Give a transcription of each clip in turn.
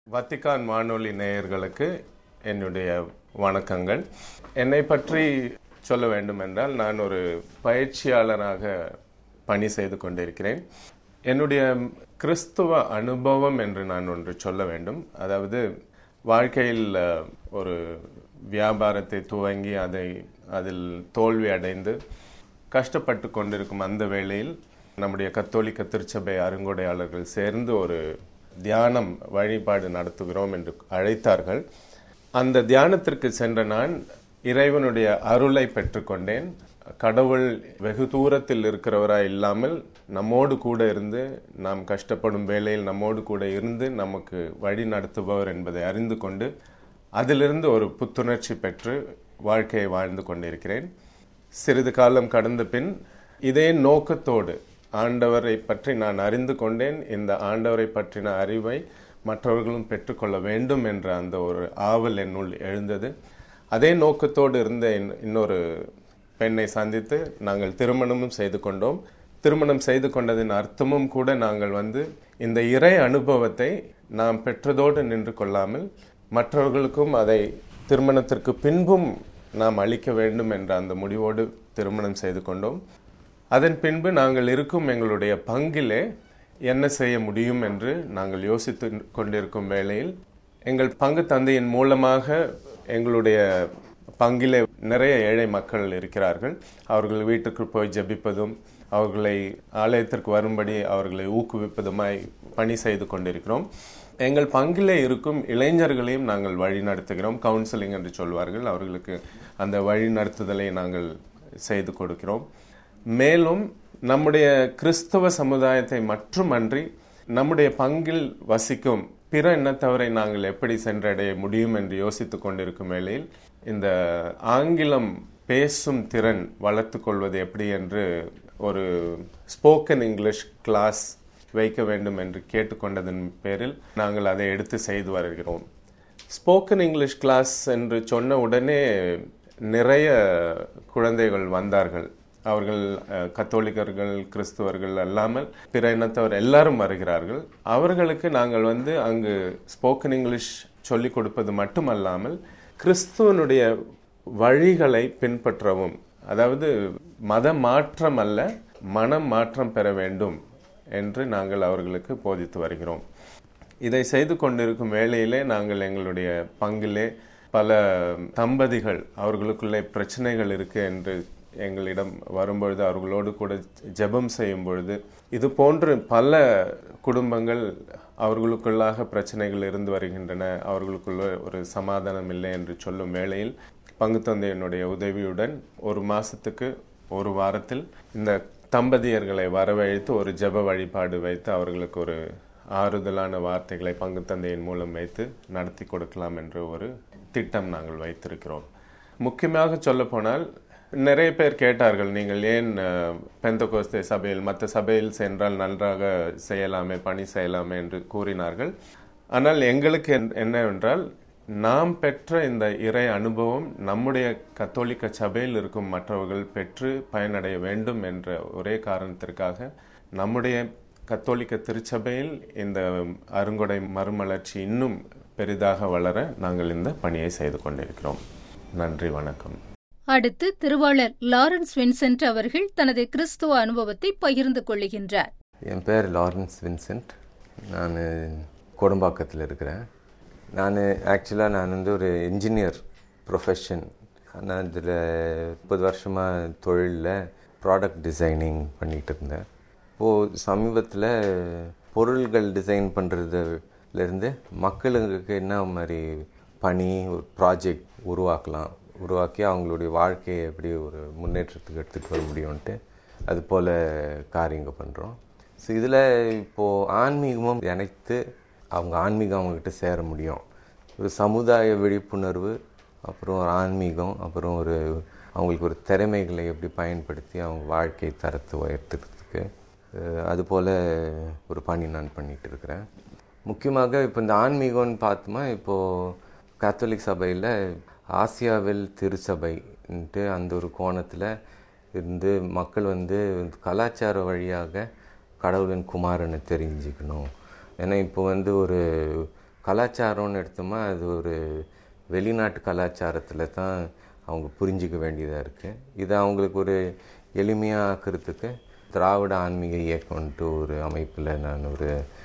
Vatican வானொலி நேயர்களுக்கு என்னுடைய வணக்கங்கள் என்னை பற்றி சொல்ல வேண்டும் என்றால் நான் ஒரு பயிற்சியாளராக பணி செய்து கொண்டிருக்கிறேன் என்னுடைய கிறிஸ்துவ அனுபவம் என்று நான் ஒன்று சொல்ல வேண்டும் அதாவது வாழ்க்கையில் அஹ், ஒரு வியாபாரத்தை துவங்கி அதை அதில் தோல்வி அடைந்து கஷ்டப்பட்டு கொண்டிருக்கும் அந்த வேளையில் நம்முடைய கத்தோலிக்க திருச்சபை அருங்கொடையாளர்கள் சேர்ந்து ஒரு தியானம் வழிபாடு நடத்துகிறோம் என்று அழைத்தார்கள் அந்த தியானத்திற்கு சென்ற நான் இறைவனுடைய அருளை பெற்றுக்கொண்டேன் கடவுள் வெகு தூரத்தில் இருக்கிறவராய் இல்லாமல் நம்மோடு கூட இருந்து நாம் கஷ்டப்படும் வேளையில் நம்மோடு கூட இருந்து நமக்கு வழி நடத்துபவர் என்பதை அறிந்து கொண்டு அதிலிருந்து ஒரு புத்துணர்ச்சி பெற்று வாழ்க்கையை வாழ்ந்து கொண்டிருக்கிறேன் சிறிது காலம் கடந்த பின் இதே நோக்கத்தோடு ஆண்டவரை பற்றி நான் அறிந்து கொண்டேன் இந்த ஆண்டவரை பற்றின அறிவை மற்றவர்களும் பெற்றுக்கொள்ள வேண்டும் என்ற அந்த ஒரு ஆவல் என்னுள் எழுந்தது அதே நோக்கத்தோடு இருந்த இன்- இன்னொரு பெண்ணை சந்தித்து நாங்கள் திருமணமும் செய்து கொண்டோம் திருமணம் செய்து கொண்டதின் அர்த்தமும் கூட நாங்கள் வந்து இந்த இறை அனுபவத்தை நாம் பெற்றதோடு நின்று கொள்ளாமல் மற்றவர்களுக்கும் அதை திருமணத்திற்கு பின்பும் நாம் அளிக்க வேண்டும் என்ற அந்த முடிவோடு திருமணம் செய்து கொண்டோம் அதன் பின்பு நாங்கள் இருக்கும் எங்களுடைய பங்கிலே என்ன செய்ய முடியும் என்று நாங்கள் யோசித்து கொண்டிருக்கும் வேளையில் எங்கள் பங்கு தந்தையின் மூலமாக எங்களுடைய பங்கிலே நிறைய ஏழை மக்கள் இருக்கிறார்கள் அவர்கள் வீட்டுக்கு போய் ஜெபிப்பதும் அவர்களை ஆலயத்திற்கு வரும்படி அவர்களை ஊக்குவிப்பதுமாய் பணி செய்து கொண்டிருக்கிறோம் எங்கள் பங்கிலே இருக்கும் இளைஞர்களையும் நாங்கள் வழி நடத்துகிறோம் கவுன்சிலிங் என்று சொல்வார்கள் அவர்களுக்கு அந்த வழி நடத்துதலை நாங்கள் செய்து கொடுக்கிறோம் மேலும் நம்முடைய கிறிஸ்தவ சமுதாயத்தை மட்டுமன்றி நம்முடைய பங்கில் வசிக்கும் பிற இனத்தவரை நாங்கள் எப்படி சென்றடைய முடியும் என்று யோசித்துக் கொண்டிருக்கும் வேளையில் இந்த ஆங்கிலம் பேசும் திறன் வளர்த்துக் கொள்வது எப்படி என்று ஒரு ஸ்போக்கன் இங்கிலீஷ் கிளாஸ் வைக்க வேண்டும் என்று கேட்டுக்கொண்டதன் பேரில் நாங்கள் அதை எடுத்து செய்து வருகிறோம் ஸ்போக்கன் இங்கிலீஷ் கிளாஸ் என்று சொன்ன உடனே நிறைய குழந்தைகள் வந்தார்கள் அவர்கள் அஹ், கத்தோலிக்கர்கள் கிறிஸ்துவர்கள் அல்லாமல் பிற இனத்தவர் எல்லாரும் வருகிறார்கள் அவர்களுக்கு நாங்கள் வந்து அங்கு ஸ்போக்கன் இங்கிலீஷ் சொல்லிக் கொடுப்பது மட்டுமல்லாமல் கிறிஸ்துவனுடைய வழிகளை பின்பற்றவும் அதாவது மத மாற்றம் அல்ல மனம் மாற்றம் பெற வேண்டும் என்று நாங்கள் அவர்களுக்கு போதித்து வருகிறோம் இதை செய்து கொண்டிருக்கும் வேளையிலே நாங்கள் எங்களுடைய பங்கிலே பல தம்பதிகள் அவர்களுக்குள்ளே பிரச்சனைகள் இருக்கு என்று எங்களிடம் வரும்பொழுது அவர்களோடு கூட ஜெபம் செய்யும் பொழுது இது போன்று பல குடும்பங்கள் அவர்களுக்குள்ளாக பிரச்சனைகள் இருந்து வருகின்றன அவர்களுக்குள்ள ஒரு சமாதானம் இல்லை என்று சொல்லும் வேளையில் பங்கு தந்தையினுடைய உதவியுடன் ஒரு மாசத்துக்கு ஒரு வாரத்தில் இந்த தம்பதியர்களை வரவழைத்து ஒரு ஜெப வழிபாடு வைத்து அவர்களுக்கு ஒரு ஆறுதலான வார்த்தைகளை பங்கு தந்தையின் மூலம் வைத்து நடத்தி கொடுக்கலாம் என்ற ஒரு திட்டம் நாங்கள் வைத்திருக்கிறோம் முக்கியமாக சொல்லப்போனால் நிறைய பேர் கேட்டார்கள் நீங்கள் ஏன் பெந்தகோஸ்தே சபையில் மற்ற சபையில் சென்றால் நன்றாக செய்யலாமே பணி செய்யலாமே என்று கூறினார்கள் ஆனால் எங்களுக்கு என்- என்னவென்றால் நாம் பெற்ற இந்த இறை அனுபவம் நம்முடைய கத்தோலிக்க சபையில் இருக்கும் மற்றவர்கள் பெற்று பயனடைய வேண்டும் என்ற ஒரே காரணத்திற்காக நம்முடைய கத்தோலிக்க திருச்சபையில் இந்த அருங்கொடை மறுமலர்ச்சி இன்னும் பெரிதாக வளர நாங்கள் இந்த பணியை செய்து கொண்டிருக்கிறோம் நன்றி வணக்கம் அடுத்து திருவாளர் லாரன்ஸ் வின்சென்ட் அவர்கள் தனது கிறிஸ்துவ அனுபவத்தை பகிர்ந்து கொள்ளுகின்றார் என் பேர் லாரன்ஸ் வின்சென்ட் நான் கோடம்பாக்கத்தில் இருக்கிறேன் நான் ஆக்சுவலாக நான் வந்து ஒரு இன்ஜினியர் ப்ரொஃபஷன் நான் இதில் முப்பது வருஷமாக தொழிலில் ப்ராடக்ட் டிசைனிங் பண்ணிகிட்டு இருந்தேன் இப்போது சமீபத்தில் பொருள்கள் டிசைன் பண்ணுறதுலேருந்து மக்களுக்கு என்ன மாதிரி பணி ஒரு ப்ராஜெக்ட் உருவாக்கலாம் உருவாக்கி அவங்களுடைய வாழ்க்கையை எப்படி ஒரு முன்னேற்றத்துக்கு எடுத்துகிட்டு வர முடியும்ன்ட்டு அது போல் காரியங்க பண்ணுறோம் ஸோ இதில் இப்போது ஆன்மீகமும் இணைத்து அவங்க ஆன்மீகம் அவங்கக்கிட்ட சேர முடியும் ஒரு சமுதாய விழிப்புணர்வு அப்புறம் ஒரு ஆன்மீகம் அப்புறம் ஒரு அவங்களுக்கு ஒரு திறமைகளை எப்படி பயன்படுத்தி அவங்க வாழ்க்கை தரத்தை உயர்த்துறதுக்கு அஹ், அதுபோல் ஒரு பணி நான் பண்ணிகிட்டு இருக்கிறேன் முக்கியமாக இப்போ இந்த ஆன்மீகம்னு பார்த்தோமா இப்போது கத்தோலிக் சபையில் ஆசியாவில் திருச்சபைன்ட்டு அந்த ஒரு கோணத்தில் இருந்து மக்கள் வந்து கலாச்சார வழியாக கடவுளின் குமாரனை தெரிஞ்சுக்கணும் ஏன்னா இப்போ வந்து ஒரு கலாச்சாரம்னு எடுத்தோமா அது ஒரு வெளிநாட்டு கலாச்சாரத்தில் தான் அவங்க புரிஞ்சிக்க வேண்டியதாக இருக்குது இது அவங்களுக்கு ஒரு எளிமையாக ஆக்கிறதுக்கு திராவிட ஆன்மீக இயக்கம்ன்ட்டு ஒரு அமைப்பில் நான் ஒரு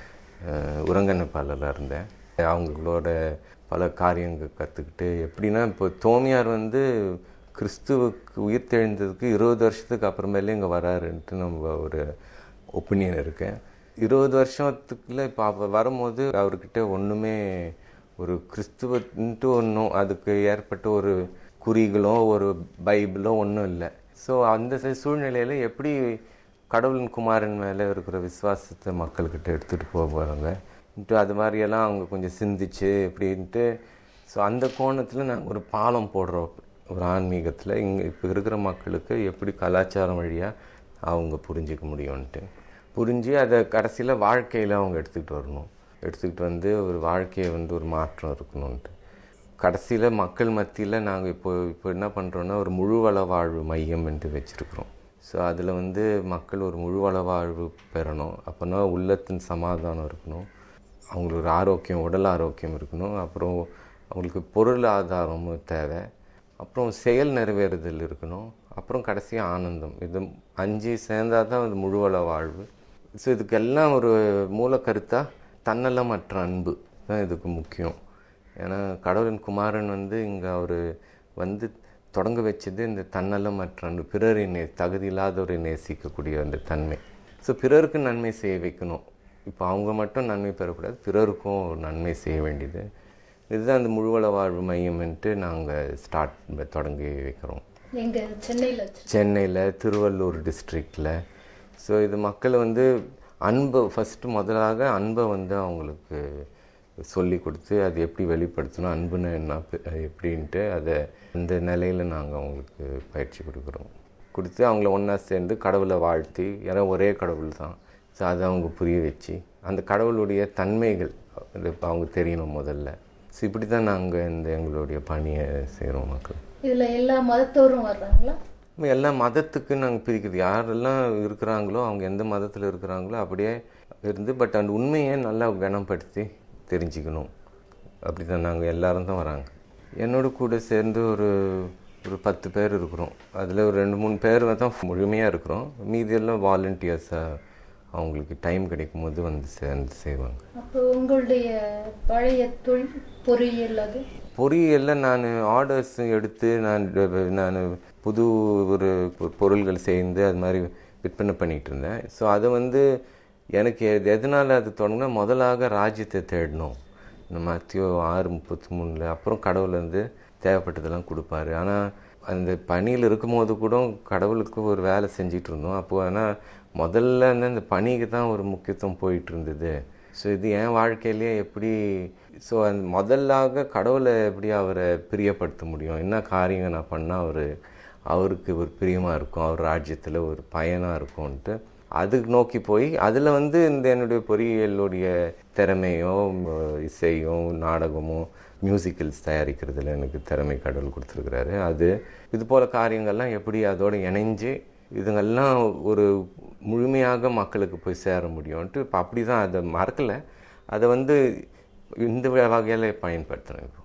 அஹ், உரங்கணிப்பாளராக இருந்தேன் அவங்களோட பல காரியங்கள் கற்றுக்கிட்டு எப்படின்னா இப்போ தோமியார் வந்து கிறிஸ்துவுக்கு உயிர் தெழுந்ததுக்கு இருபது வருஷத்துக்கு அப்புறமேலே இங்கே வராருன்ட்டு நம்ம ஒரு ஒப்பீனியன் இருக்கு இருபது வருஷத்துக்குள்ள இப்போ அவர் வரும்போது அவர்கிட்ட ஒன்றுமே ஒரு கிறிஸ்துவன்ட்டு ஒன்றும் அதுக்கு ஏற்பட்ட ஒரு குறிகளோ ஒரு பைபிளோ ஒன்றும் இல்லை ஸோ அந்த ச- சூழ்நிலையில எப்படி கடவுளின் குமாரன் மேலே இருக்கிற விசுவாசத்தை மக்கள்கிட்ட எடுத்துகிட்டு போக போகிறாங்க அது மாதிரியெல்லாம் அவங்க கொஞ்சம் சிந்திச்சு இப்படின்ட்டு ஸோ அந்த கோணத்தில் நாங்கள் ஒரு பாலம் போடுறோம் ஒரு ஆன்மீகத்தில் இங்கே இப்போ இருக்கிற மக்களுக்கு எப்படி கலாச்சாரம் வழியாக அவங்க புரிஞ்சிக்க முடியும்ன்ட்டு புரிஞ்சு அதை கடைசியில் வாழ்க்கையில் அவங்க எடுத்துக்கிட்டு வரணும் எடுத்துக்கிட்டு வந்து ஒரு வாழ்க்கையை வந்து ஒரு மாற்றம் இருக்கணும்ன்ட்டு கடைசியில் மக்கள் மத்தியில் நாங்கள் இப்போ இப்போ என்ன பண்ணுறோன்னா ஒரு முழுவள வாழ்வு மையம் என்று வச்சுருக்குறோம் ஸோ அதில் வந்து மக்கள் ஒரு முழுவள வாழ்வு பெறணும் அப்போனா உள்ளத்தின் சமாதானம் இருக்கணும் அவங்களுக்கு ஒரு ஆரோக்கியம் உடல் ஆரோக்கியம் இருக்கணும் அப்புறம் அவங்களுக்கு பொருள் ஆதாரமும் தேவை அப்புறம் செயல் நிறைவேறுதல் இருக்கணும் அப்புறம் கடைசியாக ஆனந்தம் இது அஞ்சு சேர்ந்தாதான் தான் அது முழுவள வாழ்வு ஸோ இதுக்கெல்லாம் ஒரு மூல கருத்தாக தன்னலமற்ற அன்பு தான் இதுக்கு முக்கியம் ஏன்னா கடவுளின் குமாரன் வந்து இங்கே அவர் வந்து தொடங்க வச்சது இந்த தன்னலமற்ற அன்பு பிறரை நே தகுதி இல்லாதவரை நேசிக்கக்கூடிய அந்த தன்மை ஸோ பிறருக்கு நன்மை செய்ய வைக்கணும் இப்போ அவங்க மட்டும் நன்மை பெறக்கூடாது பிறருக்கும் ஒரு நன்மை செய்ய வேண்டியது இதுதான் அந்த முழுவள வாழ்வு மையம்ன்ட்டு நாங்கள் ஸ்டார்ட் தொடங்கி வைக்கிறோம் எங்க சென்னையில சென்னையில் திருவள்ளூர் டிஸ்ட்ரிக்டில் ஸோ இது மக்கள் வந்து அன்பை ஃபஸ்ட்டு முதலாக அன்பை வந்து அவங்களுக்கு சொல்லி கொடுத்து அது எப்படி வெளிப்படுத்தணும் அன்புன்னு என்ன ப- அது எப்படின்ட்டு அதை அந்த நிலையில் நாங்கள் அவங்களுக்கு பயிற்சி கொடுக்குறோம் கொடுத்து அவங்கள ஒன்றா சேர்ந்து கடவுளை வாழ்த்தி ஏன்னா ஒரே கடவுள் தான் ஸோ அதை அவங்க புரிய வச்சு அந்த கடவுளுடைய தன்மைகள் அது இப்ப அவங்க தெரியணும் முதல்ல ஸோ இப்படி தான் நாங்கள் இந்த எங்களுடைய பணியை செய்கிறோம் மக்கள் இதுல எல்லா மதத்தோரும் வர்றாங்களா நம்ம எல்லா மதத்துக்கு நாங்கள் பிரிக்கிறது யாரெல்லாம் இருக்கிறாங்களோ அவங்க எந்த மதத்தில் இருக்கிறாங்களோ அப்படியே இருந்து பட் அந்த உண்மையை நல்லா கனப்படுத்தி தெரிஞ்சுக்கணும் அப்படி தான் நாங்கள் எல்லாரும் தான் வராங்க என்னோட கூட சேர்ந்து ஒரு ஒரு பத்து பேர் இருக்கிறோம் அதில் ஒரு ரெண்டு மூணு பேர் தான் முழுமையாக இருக்கிறோம் மீதியெல்லாம் வாலண்டியர்ஸாக அவங்களுக்கு டைம் கிடைக்கும் போது வந்து சேர்ந்து செய்வாங்க அப்போ உங்களுடைய பழைய தொழில் பொறியியல் அது பொறியியலில் நான் ஆர்டர்ஸ் எடுத்து நான் நான் புது ஒரு பொருள்கள் சேர்ந்து அது மாதிரி விற்பனை பண்ணிகிட்டு இருந்தேன் ஸோ அதை வந்து எனக்கு எது- எதனால அது தொடங்கினா முதலாக ராஜ்யத்தை தேடணும் இந்த மத்தியோ ஆறு முப்பத்தி மூணில் அப்புறம் கடவுள் வந்து தேவைப்பட்டதெல்லாம் கொடுப்பாரு ஆனால் அந்த பணியில் இருக்கும்போது கூட கடவுளுக்கு ஒரு வேலை செஞ்சிட்டு இருந்தோம் அப்போ ஆனால் முதல்ல வந்து அந்த பணிக்கு தான் ஒரு முக்கியத்துவம் போயிட்டு இருந்தது ஸோ இது என் வாழ்க்கையிலேயே எப்படி ஸோ அந்த முதல்லாக கடவுளை எப்படி அவரை பிரியப்படுத்த முடியும் என்ன காரியங்கள் நான் பண்ணால் அவர் அவருக்கு ஒரு பிரியமாக இருக்கும் அவர் ராஜ்யத்தில் ஒரு பயனாக இருக்கும்ன்ட்டு அதுக்கு நோக்கி போய் அதில் வந்து இந்த என்னுடைய பொறியியலுடைய திறமையும் அஹ், இசையும் நாடகமும் மியூசிக்கல்ஸ் தயாரிக்கிறதுல எனக்கு திறமை கடவுள் கொடுத்துருக்குறாரு அது இது போல் காரியங்கள்லாம் எப்படி அதோடு இணைஞ்சு இதுங்கெல்லாம் ஒரு முழுமையாக மக்களுக்கு போய் சேர முடியும்ன்ட்டு இப்போ அப்படி தான் அதை மறக்கலை அதை வந்து இந்த வகையில் பயன்படுத்துகிறேன் இப்போ